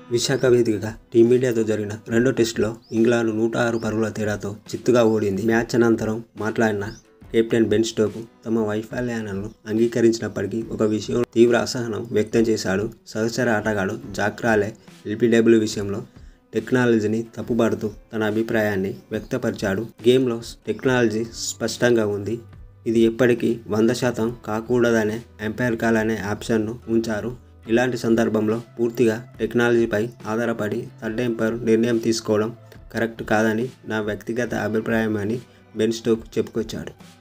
విశాఖ వేదికగా టీమిండియాతో జరిగిన రెండో టెస్టులో ఇంగ్లాండ్ నూట ఆరు పరుగుల తేడాతో చిత్తుగా ఓడింది మ్యాచ్ అనంతరం మాట్లాడిన కెప్టెన్ బెన్ స్టోక్ తమ వైఫల్యాలను అంగీకరించినప్పటికీ ఒక విషయం తీవ్ర అసహనం వ్యక్తం చేశాడు సహచర ఆటగాడు జాక్రాలే ఎల్బిడబ్ల్యూ విషయంలో టెక్నాలజీని తప్పుపడుతూ తన అభిప్రాయాన్ని వ్యక్తపరిచాడు గేమ్లో టెక్నాలజీ స్పష్టంగా ఉంది ఇది ఎప్పటికీ వంద శాతం కాకూడదనే ఎంపైర్ కాల్ అనే ఆప్షన్ను ఉంచారు ఇలాంటి సందర్భంలో పూర్తిగా టెక్నాలజీపై ఆధారపడి థర్డ్ ఎంపైర్ నిర్ణయం తీసుకోవడం కరెక్ట్ కాదని నా వ్యక్తిగత అభిప్రాయం అని బెన్ స్టోక్ చెప్పుకొచ్చాడు